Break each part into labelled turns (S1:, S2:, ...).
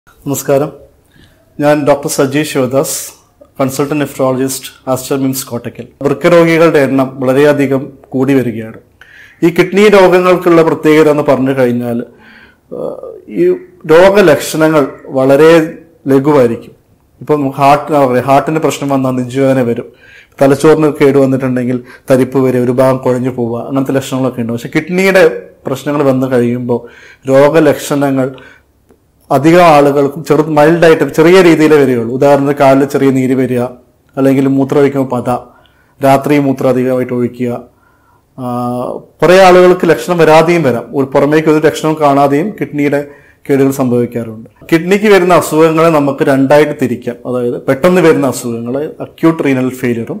S1: നമസ്കാരം ഞാൻ doctor Sajeesh Sivadas consultant nephrologist Aster MIMS Kottakkal വൃക്കരോഗികളുടെ എണ്ണം വളരെയധികം കൂടി വരികയാണ് ഈ കിഡ്നി രോഗങ്ങൾക്കുള്ള പ്രത്യേകത എന്ന് പറഞ്ഞു കഴിഞ്ഞാൽ ആഹ്, ഈ രോഗലക്ഷണങ്ങൾ വളരെ ലഘുവായിരിക്കും ഇപ്പം നമുക്ക് ഹാർട്ട് എന്താ പറയുക ഹാർട്ടിന് പ്രശ്നം വന്നാൽ നെഞ്ചുവേദന വരും തലച്ചോറിന് കേട് വന്നിട്ടുണ്ടെങ്കിൽ തരിപ്പ് വരും ഒരു ഭാഗം കുഴഞ്ഞു പോവുക അങ്ങനത്തെ ലക്ഷണങ്ങളൊക്കെ ഉണ്ട് പക്ഷെ കിഡ്നിയുടെ പ്രശ്നങ്ങൾ വന്നു കഴിയുമ്പോൾ രോഗലക്ഷണങ്ങൾ അധികം ആളുകൾക്കും ചെറു മൈൽഡായിട്ട് ചെറിയ രീതിയിലേ വരികയുള്ളൂ ഉദാഹരണത്തിന് കാലിൽ ചെറിയ നീര് വരിക അല്ലെങ്കിൽ മൂത്രം ഒഴിക്കുമ്പോൾ പത രാത്രി മൂത്രം അധികമായിട്ട് ഒഴിക്കുക ആ, കുറേ ആളുകൾക്ക് ലക്ഷണം വരാതെയും വരാം ഒരു പുറമേക്ക് ഒരു ലക്ഷണം കാണാതെയും കിഡ്നിയുടെ കേടുകൾ സംഭവിക്കാറുണ്ട് കിഡ്നിക്ക് വരുന്ന അസുഖങ്ങളെ നമുക്ക് രണ്ടായിട്ട് തിരിക്കാം അതായത് പെട്ടെന്ന് വരുന്ന അസുഖങ്ങൾ അക്യൂട്ട് റീനൽ ഫെയിലിയറും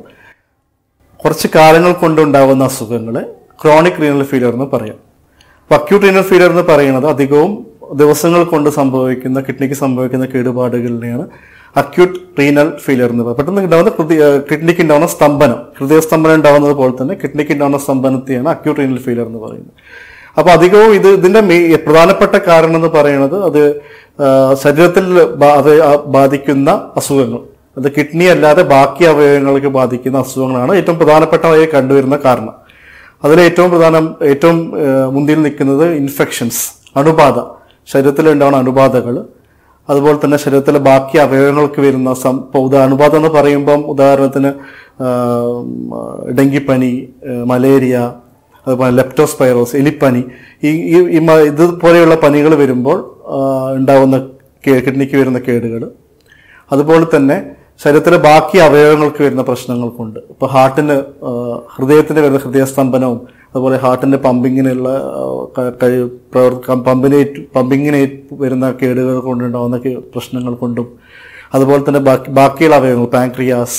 S1: കുറച്ച് കാലങ്ങൾ കൊണ്ടുണ്ടാകുന്ന അസുഖങ്ങളെ ക്രോണിക് റീനൽ ഫെയിലിയർ എന്ന് പറയാം അപ്പൊ അക്യൂട്ട് റീനൽ ഫെയിലിയർ എന്ന് പറയുന്നത് അധികവും ദിവസങ്ങൾ കൊണ്ട് സംഭവിക്കുന്ന കിഡ്നിക്ക് സംഭവിക്കുന്ന കേടുപാടുകളിനെയാണ് അക്യൂട്ട് റീനൽ ഫെയിലിയർ എന്ന് പറയുന്നത് പെട്ടെന്ന് ഉണ്ടാകുന്ന ഹൃദയ കിഡ്നിക്ക് ഉണ്ടാകുന്ന സ്തംഭനം ഹൃദയസ്തംഭനം ഉണ്ടാകുന്നത് പോലെ തന്നെ കിഡ്നിക്ക് ഉണ്ടാകുന്ന സ്തംഭനത്തെയാണ് അക്യൂട്ട് റീനൽ ഫെയിലിയർ എന്ന് പറയുന്നത് അപ്പൊ അധികവും ഇത് ഇതിന്റെ മെയ്- പ്രധാനപ്പെട്ട കാരണം എന്ന് പറയുന്നത് അത് ആ, ശരീരത്തിൽ ബാ- അത് ആ ബാധിക്കുന്ന അസുഖങ്ങൾ അത് കിഡ്നി അല്ലാതെ ബാക്കി അവയവങ്ങൾക്ക് ബാധിക്കുന്ന അസുഖങ്ങളാണ് ഏറ്റവും പ്രധാനപ്പെട്ടതായി കണ്ടുവരുന്ന കാരണം അതിൽ ഏറ്റവും പ്രധാനം ഏറ്റവും ഏഹ്, മുന്നിൽ നിൽക്കുന്നത് ഇൻഫെക്ഷൻസ് അണുബാധ ശരീരത്തിൽ ഉണ്ടാവുന്ന അണുബാധകൾ അതുപോലെ തന്നെ ശരീരത്തിലെ ബാക്കി അവയവങ്ങൾക്ക് വരുന്ന സം ഇപ്പോൾ ഉദാ അണുബാധ എന്ന് പറയുമ്പം ഉദാഹരണത്തിന് ആഹ്, ഡെങ്കിപ്പനി ഏഹ്, മലേറിയ അതുപോലെ ലെപ്റ്റോസ്പൈറോസ് എലിപ്പനി ഈ ഈ ഈ മ- ഇതുപോലെയുള്ള പനികൾ വരുമ്പോൾ ആഹ്, ഉണ്ടാവുന്ന കേ- കിഡ്നിക്ക് വരുന്ന കേടുകൾ അതുപോലെ തന്നെ ശരീരത്തിലെ ബാക്കി അവയവങ്ങൾക്ക് വരുന്ന പ്രശ്നങ്ങൾക്കുണ്ട് ഇപ്പോൾ ഹാർട്ടിന് ആ, ഹൃദയത്തിന് വരുന്ന ഹൃദയസ്തംഭനവും അതുപോലെ ഹാർട്ടിന്റെ പമ്പിങ്ങിനുള്ള ആ, ക- കഴി- പ്രവർ- പമ്പിനേറ്റ് പമ്പിങ്ങിന് വരുന്ന കേടുകൾ കൊണ്ടുണ്ടാവുന്ന കേ- പ്രശ്നങ്ങൾ കൊണ്ടും അതുപോലെ തന്നെ ബാക്കി ബാക്കിയുള്ള അവയവങ്ങൾ പാൻക്രിയാസ്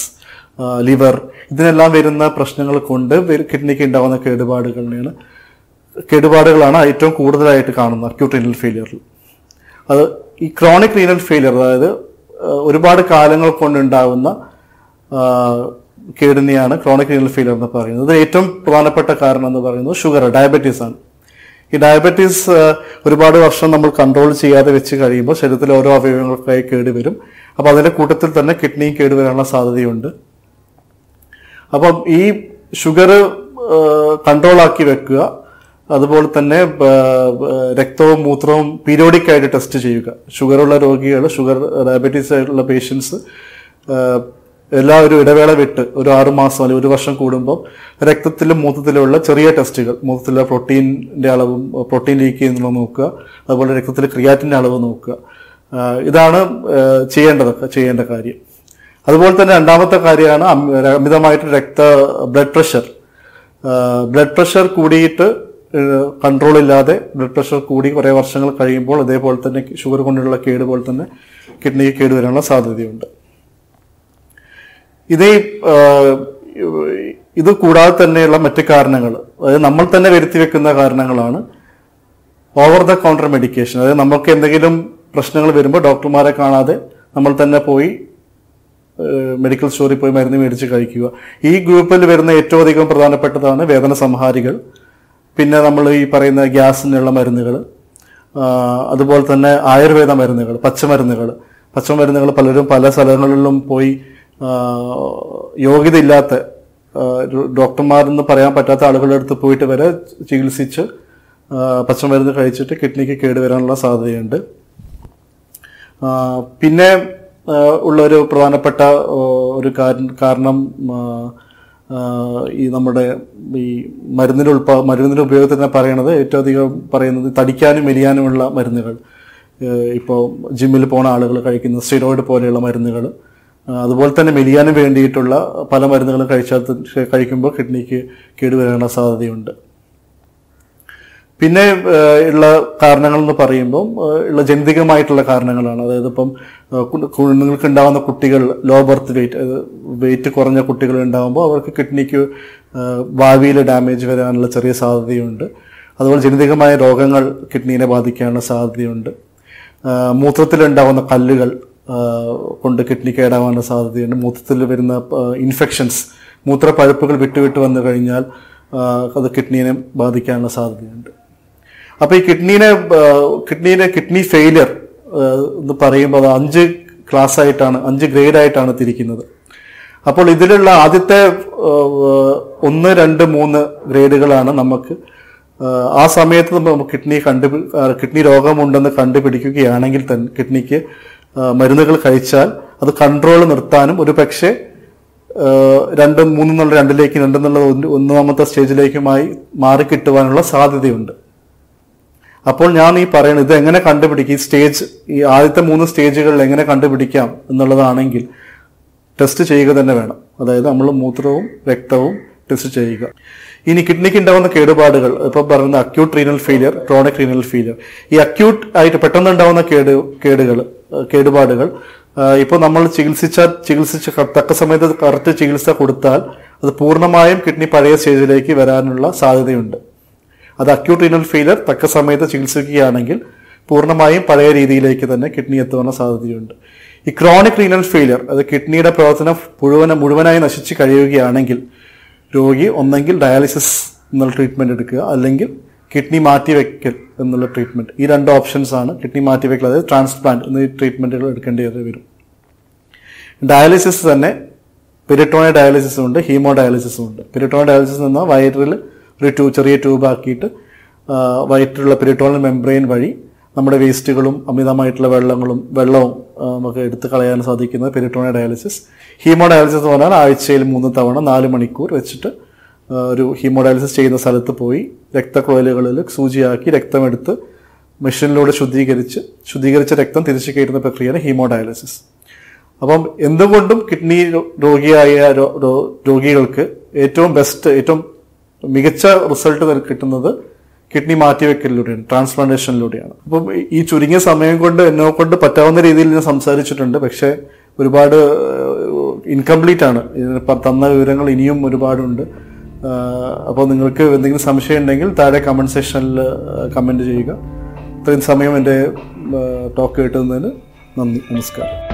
S1: ലിവർ ഇതിനെല്ലാം വരുന്ന പ്രശ്നങ്ങൾ കൊണ്ട് വരു- കിഡ്നിക്ക് ഉണ്ടാവുന്ന കേടുപാടുകളെയാണ് കേടുപാടുകളാണ് ഏറ്റവും കൂടുതലായിട്ട് കാണുന്നത് അക്യൂട്ട് റീനൽ ഫെയിലിയറിൽ അത് ഈ ക്രോണിക് റീനൽ ഫെയിലിയർ അതായത് ആ, ഒരുപാട് കാലങ്ങൾ കൊണ്ടുണ്ടാകുന്ന ആ, കേടിനെയാണ് ക്രോണിക് റീനൽ ഫെയിലിയർ എന്ന് പറയുന്നത് ഇത് ഏറ്റവും പ്രധാനപ്പെട്ട കാരണം എന്ന് പറയുന്നത് ഷുഗർ ഡയബറ്റീസ് ആണ് ഈ ഡയബറ്റീസ് ആ, ഒരുപാട് വർഷം നമ്മൾ കൺട്രോൾ ചെയ്യാതെ വെച്ച് കഴിയുമ്പോൾ ശരീരത്തിലെ ഓരോ അവയവങ്ങൾക്കായി കേട് വരും അപ്പോൾ അതിന്റെ കൂട്ടത്തിൽ തന്നെ കിഡ്നിയും കേട് വരാനുള്ള സാധ്യതയുണ്ട് അപ്പം ഈ ഷുഗർ കൺട്രോൾ ആക്കി വെക്കുക അതുപോലെ തന്നെ ബ- ബ- രക്തവും മൂത്രവും പീരിയോഡിക് ആയിട്ട് ടെസ്റ്റ് ചെയ്യുക ഷുഗറുള്ള രോഗികൾ ഷുഗർ ഡയബറ്റീസ് ആയിട്ടുള്ള പേഷ്യൻസ് എല്ലാ ഒരു ഇടവേള വിട്ട് ഒരു ആറ് മാസം അല്ലെങ്കിൽ ഒരു വർഷം കൂടുമ്പോൾ രക്തത്തിലും മൂത്രത്തിലുമുള്ള ചെറിയ ടെസ്റ്റുകൾ മൂത്രത്തിലെ പ്രോട്ടീൻ്റെ അളവും പ്രോട്ടീൻ ലീക്ക് ചെയ്യുന്നത് നോക്കുക അതുപോലെ രക്തത്തിലെ ക്രിയാറ്റിൻ്റെ അളവ് നോക്കുക ആ, ഇതാണ് ആ, ചെയ്യേണ്ടതൊക്കെ ചെയ്യേണ്ട കാര്യം അതുപോലെ തന്നെ രണ്ടാമത്തെ കാര്യമാണ് അമി- അമിതമായിട്ട് രക്ത ബ്ലഡ് പ്രഷർ ബ്ലഡ് പ്രഷർ കൂടിയിട്ട് കൺട്രോൾ ഇല്ലാതെ ബ്ലഡ് പ്രഷർ കൂടി കുറേ വർഷങ്ങൾ കഴിയുമ്പോൾ അതേപോലെ തന്നെ ഷുഗർ കൊണ്ടുള്ള കേട് പോലെ തന്നെ കിഡ്നിക്ക് കേട് വരാനുള്ള സാധ്യതയുണ്ട് ഇത് ആ, ഇത് കൂടാതെ തന്നെയുള്ള മറ്റ് കാരണങ്ങൾ അതായത് നമ്മൾ തന്നെ വരുത്തി വെക്കുന്ന കാരണങ്ങളാണ് ഓവർ ദ കൗണ്ടർ മെഡിക്കേഷൻ അതായത് നമുക്ക് എന്തെങ്കിലും പ്രശ്നങ്ങൾ വരുമ്പോൾ ഡോക്ടർമാരെ കാണാതെ നമ്മൾ തന്നെ പോയി ഏഹ് മെഡിക്കൽ സ്റ്റോറിൽ പോയി മരുന്ന് മേടിച്ച് കഴിക്കുക ഈ ഗ്രൂപ്പിൽ വരുന്ന ഏറ്റവും അധികം പ്രധാനപ്പെട്ടതാണ് വേദന സംഹാരികൾ പിന്നെ നമ്മൾ ഈ പറയുന്ന ഗ്യാസിനുള്ള മരുന്നുകൾ അതുപോലെ തന്നെ ആയുർവേദ മരുന്നുകൾ പച്ചമരുന്നുകൾ പച്ചമരുന്നുകൾ പലരും പല സ്ഥലങ്ങളിലും പോയി ആ, യോഗ്യതയില്ലാത്ത ആ, ഒരു ഡോക്ടർമാരെന്ന് പറയാൻ പറ്റാത്ത ആളുകളുടെ അടുത്ത് പോയിട്ട് വരെ ചികിത്സിച്ച് ആ, പച്ചമരുന്ന് കഴിച്ചിട്ട് കിഡ്നിക്ക് കേടുവരാനുള്ള സാധ്യതയുണ്ട് ആ, പിന്നെ ആ, ഉള്ളൊരു പ്രധാനപ്പെട്ട ആ, ഒരു കാര- കാരണം ആ, ആ, ഈ നമ്മുടെ ഈ മരുന്നിന് ഉൾപ്പ മരുന്നിന്റെ ഉപയോഗത്തിൽ തന്നെ പറയണത് ഏറ്റവും അധികം പറയുന്നത് തടിക്കാനും മെലിയാനുമുള്ള മരുന്നുകൾ ഇപ്പോൾ ജിമ്മിൽ പോണ ആളുകൾ കഴിക്കുന്ന സ്റ്റിറോയിഡ് പോലെയുള്ള മരുന്നുകൾ അതുപോലെ തന്നെ മെലിയാനും വേണ്ടിയിട്ടുള്ള പല മരുന്നുകളും കഴിച്ചാൽ കഴിക്കുമ്പോൾ കിഡ്നിക്ക് കേടുവരാനുള്ള സാധ്യതയുണ്ട് പിന്നെ ഏഹ്, ഉള്ള കാരണങ്ങൾ എന്ന് പറയുമ്പോൾ ഏഹ്, ഉള്ള ജനിതകമായിട്ടുള്ള കാരണങ്ങളാണ് അതായത് ഇപ്പം ഏഹ്, കു- കു- നിങ്ങൾക്ക് ഉണ്ടാകുന്ന കുട്ടികൾ ലോ ബർത്ത് വെയിറ്റ് വെയിറ്റ് കുറഞ്ഞ കുട്ടികൾ ഉണ്ടാകുമ്പോൾ അവർക്ക് കിഡ്നിക്ക് ഭാവിയിൽ ഡാമേജ് വരാനുള്ള ചെറിയ സാധ്യതയുണ്ട് അതുപോലെ ജനിതകമായ രോഗങ്ങൾ കിഡ്നീനെ ബാധിക്കാനുള്ള സാധ്യതയുണ്ട് ഏഹ്, മൂത്രത്തിലുണ്ടാകുന്ന കല്ലുകൾ ഏഹ്, കൊണ്ട് കിഡ്നി കേടാവാനുള്ള സാധ്യതയുണ്ട് മൂത്രത്തിൽ വരുന്ന ഇൻഫെക്ഷൻസ് മൂത്രപ്പഴുപ്പുകൾ വിട്ടുവിട്ട് വന്നു കഴിഞ്ഞാൽ ഏഹ്, അത് കിഡ്നീനെ ബാധിക്കാനുള്ള സാധ്യതയുണ്ട് അപ്പോൾ ഈ കിഡ്നീനെ കിഡ്നീനെ കിഡ്നി ഫെയിലിയർ ഏഹ്, എന്ന് പറയുമ്പോൾ അത് അഞ്ച് ക്ലാസ് ആയിട്ടാണ് അഞ്ച് ഗ്രേഡ് ആയിട്ടാണ് തിരിക്കുന്നത് അപ്പോൾ ഇതിലുള്ള ആദ്യത്തെ ഏഹ്, ഒന്ന് രണ്ട് മൂന്ന് ഗ്രേഡുകളാണ് നമുക്ക് ഏഹ്, ആ സമയത്ത് നമുക്ക് കിഡ്നി കണ്ടുപി ഏഹ്, കിഡ്നി രോഗമുണ്ടെന്ന് കണ്ടുപിടിക്കുകയാണെങ്കിൽ തന്നെ കിഡ്നിക്ക് ഏഹ്, മരുന്നുകൾ കഴിച്ചാൽ അത് കൺട്രോൾ നിർത്താനും ഒരു പക്ഷേ ഏഹ്, രണ്ടും മൂന്നെന്നുള്ള രണ്ടിലേക്ക് രണ്ടെന്നുള്ള ഒന്ന് ഒന്നാമത്തെ സ്റ്റേജിലേക്കുമായി മാറിക്കിട്ടുവാനുള്ള സാധ്യതയുണ്ട് അപ്പോൾ ഞാൻ ഈ പറയുന്നത് ഇത് എങ്ങനെ കണ്ടുപിടിക്കും ഈ സ്റ്റേജ് ഈ ആദ്യത്തെ മൂന്ന് സ്റ്റേജുകളിൽ എങ്ങനെ കണ്ടുപിടിക്കാം എന്നുള്ളതാണെങ്കിൽ ടെസ്റ്റ് ചെയ്യുക തന്നെ വേണം അതായത് നമ്മൾ മൂത്രവും രക്തവും ടെസ്റ്റ് ചെയ്യുക ഇനി കിഡ്നിക്ക് ഉണ്ടാകുന്ന കേടുപാടുകൾ ഇപ്പൊ പറയുന്ന acute renal failure chronic renal failure ഈ അക്യൂട്ട് ആയിട്ട് പെട്ടെന്ന് ഉണ്ടാകുന്ന കേട് കേടുകൾ ഏഹ് കേടുപാടുകൾ ഇപ്പോൾ നമ്മൾ ചികിത്സിച്ച ചികിത്സിച്ച ക- തക്ക സമയത്ത് കറക്റ്റ് ചികിത്സ കൊടുത്താൽ അത് പൂർണ്ണമായും കിഡ്നി പഴയ സ്റ്റേജിലേക്ക് വരാനുള്ള സാധ്യതയുണ്ട് അത് അക്യൂട്ട് റീനൽ ഫെയിലിയർ തക്ക സമയത്ത് ചികിത്സിക്കുകയാണെങ്കിൽ പൂർണ്ണമായും പഴയ രീതിയിലേക്ക് തന്നെ കിഡ്നി എത്തുവാനുള്ള സാധ്യതയുണ്ട് ഈ ക്രോണിക് റീനൽ ഫെയിലിയർ അത് കിഡ്നിയുടെ പ്രവർത്തനം മുഴുവൻ മുഴുവനായി നശിച്ച് കഴിയുകയാണെങ്കിൽ രോഗി ഒന്നെങ്കിൽ ഡയാലിസിസ് എന്നുള്ള ട്രീറ്റ്മെന്റ് എടുക്കുക അല്ലെങ്കിൽ കിഡ്നി മാറ്റിവെക്കൽ എന്നുള്ള ട്രീറ്റ്മെന്റ് ഈ രണ്ട് ഓപ്ഷൻസ് ആണ് കിഡ്നി മാറ്റിവെക്കൽ അതായത് ട്രാൻസ്പ്ലാന്റ് എന്നീ ട്രീറ്റ്മെന്റുകൾ എടുക്കേണ്ടി വരും ഡയാലിസിസ് തന്നെ പെരിട്ടോണി ഡയാലിസിസും ഉണ്ട് ഹീമോ ഡയാലിസിസും ഉണ്ട് പെരിട്ടോണി ഡയാലിസിസ് എന്നാൽ വയറിൽ ഒരു ട്യൂ ചെറിയ ട്യൂബ് ആക്കിയിട്ട് ആ, വയറ്റിലുള്ള പെരിട്ടോണൽ മെംബ്രെയിൻ വഴി നമ്മുടെ വേസ്റ്റുകളും അമിതമായിട്ടുള്ള വെള്ളങ്ങളും വെള്ളവും ആ, നമുക്ക് എടുത്ത് കളയാൻ സാധിക്കുന്നത് പെരിട്ടോണി ഡയാലിസിസ് ഹീമോ ഡയാലിസിസ് എന്ന് പറഞ്ഞാൽ ആഴ്ചയിൽ മൂന്ന് തവണ നാല് മണിക്കൂർ വെച്ചിട്ട് ആ, ഒരു ഹീമോ ഡയാലിസിസ് ചെയ്യുന്ന സ്ഥലത്ത് പോയി രക്തക്കുഴലുകളിൽ സൂചിയാക്കി രക്തമെടുത്ത് മെഷീനിലൂടെ ശുദ്ധീകരിച്ച് ശുദ്ധീകരിച്ച രക്തം തിരിച്ചു കയറ്റുന്ന പ്രക്രിയയാണ് ഹീമോ ഡയാലിസിസ് അപ്പം എന്തുകൊണ്ടും കിഡ്നി രോ- രോഗിയായ രോ- രോ- രോഗികൾക്ക് ഏറ്റവും ബെസ്റ്റ് ഏറ്റവും മികച്ച റിസൾട്ട് കിട്ടുന്നത് കിഡ്നി മാറ്റിവെക്കലിലൂടെയാണ് ട്രാൻസ്പ്ലാന്റേഷനിലൂടെയാണ് അപ്പം ഈ ചുരുങ്ങിയ സമയം കൊണ്ട് എന്നെ കൊണ്ട് പറ്റാവുന്ന രീതിയിൽ ഞാൻ സംസാരിച്ചിട്ടുണ്ട് പക്ഷേ ഒരുപാട് ഇൻകംപ്ലീറ്റ് ആണ് ഇതിന് പ- തന്ന വിവരങ്ങൾ ഇനിയും ഒരുപാടുണ്ട് അപ്പോൾ നിങ്ങൾക്ക് എന്തെങ്കിലും സംശയം ഉണ്ടെങ്കിൽ താഴെ കമന്റ് സെക്ഷനിൽ കമന്റ് ചെയ്യുക ഇത്രയും സമയം എൻ്റെ ടോക്ക് കേട്ടുന്നതിന് നന്ദി നമസ്കാരം